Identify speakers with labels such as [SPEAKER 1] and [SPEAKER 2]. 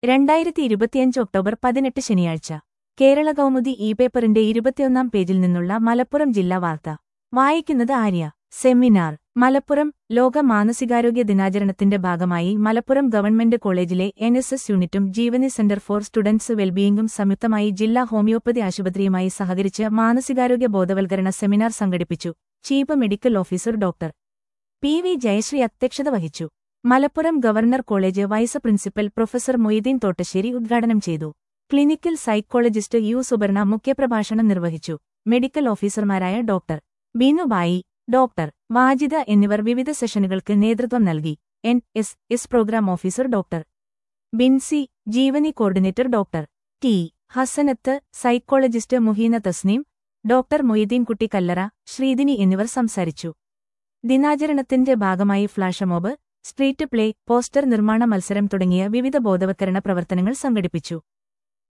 [SPEAKER 1] രണ്ടായിരത്തി ഇരുപത്തിയഞ്ച് ഒക്ടോബർ പതിനെട്ട് ശനിയാഴ്ച കേരള കൗമുദി ഇ പേപ്പറിന്റെ ഇരുപത്തിയൊന്നാം പേജിൽ നിന്നുള്ള മലപ്പുറം ജില്ലാ വാർത്ത വായിക്കുന്നത് ആര്യ സെമിനാർ മലപ്പുറം ലോക മാനസികാരോഗ്യ ദിനാചരണത്തിന്റെ ഭാഗമായി മലപ്പുറം ഗവൺമെന്റ് കോളേജിലെ എൻ എസ് എസ് യൂണിറ്റും ജീവനി സെന്റർ ഫോർ സ്റ്റുഡൻസ് വെൽബീയിംഗും സംയുക്തമായി ജില്ലാ ഹോമിയോപ്പതി ആശുപത്രിയുമായി സഹകരിച്ച് മാനസികാരോഗ്യ ബോധവൽക്കരണ സെമിനാർ സംഘടിപ്പിച്ചു chief medical officer doctor P V Jayasree അധ്യക്ഷത വഹിച്ചു Malappuram government college vice principal professor Moideen Thottassery ഉദ്ഘാടനം ചെയ്തു ക്ലിനിക്കൽ സൈക്കോളജിസ്റ്റ് യു സുബർണ മുഖ്യപ്രഭാഷണം നിർവഹിച്ചു മെഡിക്കൽ ഓഫീസർമാരായ ഡോക്ടർ ബീനുബായി ഡോക്ടർ വാജിദ എന്നിവർ വിവിധ സെഷനുകൾക്ക് നേതൃത്വം നൽകി N S S programme officer doctor Binsy Jeevani coordinator doctor T Hasanath psychologist Muheena Thasneem doctor Moideenkutty Kallara Sreedini എന്നിവർ സംസാരിച്ചു ദിനാചരണത്തിന്റെ ഭാഗമായി flash mob street play poster നിർമ്മാണ മത്സരം തുടങ്ങിയ വിവിധ ബോധവത്കരണ പ്രവർത്തനങ്ങൾ സംഘടിപ്പിച്ചു